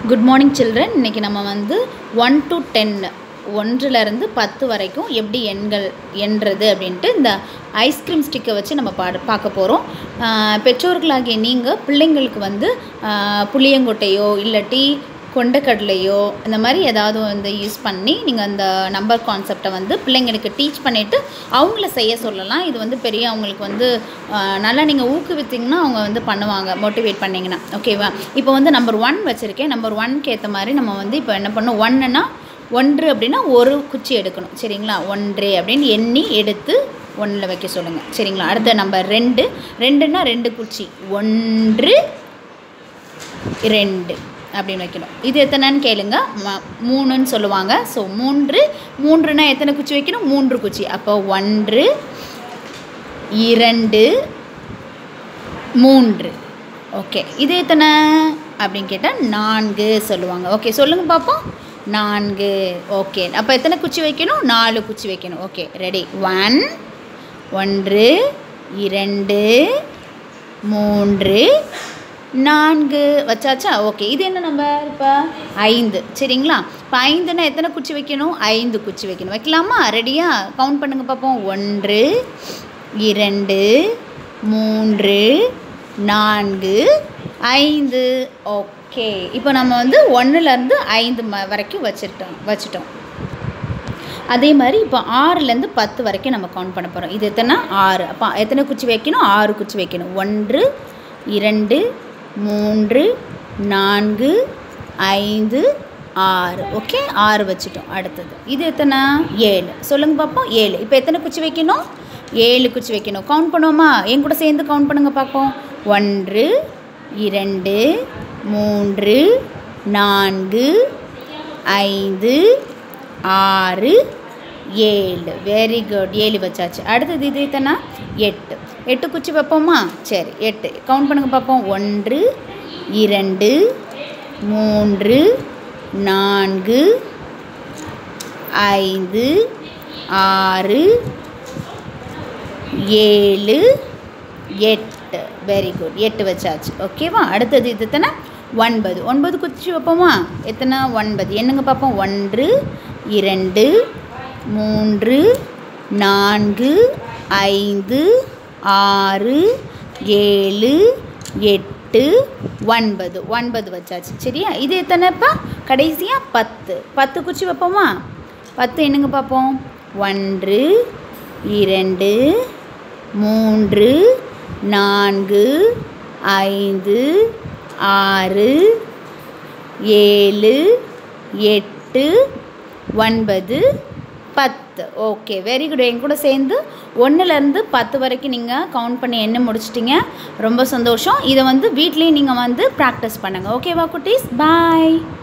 good morning children இன்றைக்கி நம்ம வந்து ஒன் டு டென் ஒன்றுலேருந்து பத்து வரைக்கும் எப்படி எண்கள் எண்றது அப்படின்ட்டு இந்த ஐஸ்கிரீம் ஸ்டிக்கை வச்சு நம்ம பாட பார்க்க போகிறோம் பெற்றோர்களாகிய நீங்கள் பிள்ளைங்களுக்கு வந்து ஆஹ், புளியங்கொட்டையோ இல்லாட்டி கொண்டக்கடலையோ இந்த மாதிரி ஏதாவது வந்து யூஸ் பண்ணி நீங்கள் அந்த நம்பர் கான்செப்டை வந்து பிள்ளைங்களுக்கு டீச் பண்ணிவிட்டு அவங்கள செய்ய சொல்லலாம் இது வந்து பெரிய அவங்களுக்கு வந்து ஆஹ், நல்லா நீங்கள் ஊக்குவித்தீங்கன்னா அவங்க வந்து பண்ணுவாங்க மோட்டிவேட் பண்ணிங்கன்னா ஓகேவா இப்போ வந்து நம்பர் ஒன் வச்சுருக்கேன் நம்பர் ஒன்க்கு ஏற்ற மாதிரி நம்ம வந்து இப்போ என்ன பண்ணோம் ஒன்றுனா ஒன்று அப்படின்னா ஒரு குச்சி எடுக்கணும் சரிங்களா ஒன்று அப்படின்னு எண்ணி எடுத்து ஒன்றில் வைக்க சொல்லுங்கள் சரிங்களா அடுத்த நம்பர் ரெண்டு ரெண்டுன்னா ரெண்டு குச்சி ஒன்று ரெண்டு அப்படின்னு வைக்கணும் இது எத்தனைன்னு கேளுங்க ம- மூணுன்னு சொல்லுவாங்க ஸோ மூன்று மூன்றுனா எத்தனை குச்சி வைக்கணும் மூன்று குச்சி அப்போ ஒன்று இரண்டு மூன்று ஓகே இது எத்தனை அப்படின்னு கேட்டால் நான்கு சொல்லுவாங்க ஓகே சொல்லுங்கள் பார்ப்போம் நான்கு ஓகே அப்போ எத்தனை குச்சி வைக்கணும் நாலு குச்சி வைக்கணும் ஓகே ரெடி ஒன் ஒன்று இரண்டு மூன்று நான்கு வச்சாச்சா ஓகே இது என்ன நம்பர் இப்போ ஐந்து சரிங்களா இப்போ ஐந்துன்னா எத்தனை குச்சி வைக்கணும் ஐந்து குச்சி வைக்கணும் வைக்கலாமா ரெடியாக கவுண்ட் பண்ணுங்கள் பார்ப்போம் ஒன்று இரண்டு மூன்று நான்கு ஐந்து ஓகே இப்போ நம்ம வந்து ஒன்றுலேருந்து ஐந்து ம வரைக்கும் வச்சுட்டோம் வச்சுட்டோம் அதே மாதிரி இப்போ ஆறுலேருந்து பத்து வரைக்கும் நம்ம கவுண்ட் பண்ண போகிறோம் இது எத்தனை ஆறு அப்போ எத்தனை குச்சி வைக்கணும் ஆறு குச்சி வைக்கணும் ஒன்று இரண்டு மூன்று நான்கு ஐந்து ஆறு ஓகே ஆறு வச்சுட்டோம் அடுத்தது இது எத்தனை ஏழு சொல்லுங்க பார்ப்போம் ஏழு இப்போ எத்தனை குச்சி வைக்கணும் ஏழு குச்சி வைக்கணும் கவுண்ட் பண்ணுவோமா என் கூட சேர்ந்து கவுண்ட் பண்ணுங்க பார்ப்போம் ஒன்று இரண்டு மூன்று நான்கு ஐந்து ஆறு ஏழு வெரி குட் ஏழு வச்சாச்சு அடுத்தது இது எத்தனை எட்டு எட்டு குச்சி வைப்போமா சரி எட்டு கவுண்ட் பண்ணுங்க பார்ப்போம் ஒன்று இரண்டு மூன்று நான்கு ஐந்து ஆறு ஏழு எட்டு வெரி குட் எட்டு வச்சாச்சு ஓகேவா அடுத்தது இது எத்தனை ஒன்பது ஒன்பது குச்சி வைப்போமா எத்தனை ஒன்பது என்னங்க பார்ப்போம் ஒன்று இரண்டு மூன்று நான்கு ஐந்து ஆறு ஏழு எட்டு ஒன்பது ஒன்பது வச்சாச்சு சரியா இது எத்தனைப்பா கடைசியாக பத்து பத்து குச்சி வைப்போமா பத்து என்னங்க பார்ப்போம் ஒன்று இரண்டு மூன்று நான்கு ஐந்து ஆறு ஏழு எட்டு ஒன்பது பத்து ஓகே வெரி குட் என் கூட சேர்ந்து ஒன்றுலேருந்து பத்து வரைக்கும் நீங்கள் கவுண்ட் பண்ணி என்ன முடிச்சிட்டிங்க ரொம்ப சந்தோஷம் இதை வந்து வீட்லேயும் நீங்கள் வந்து ப்ராக்டிஸ் பண்ணுங்கள் ஓகேவா குட்டீஸ் பாய்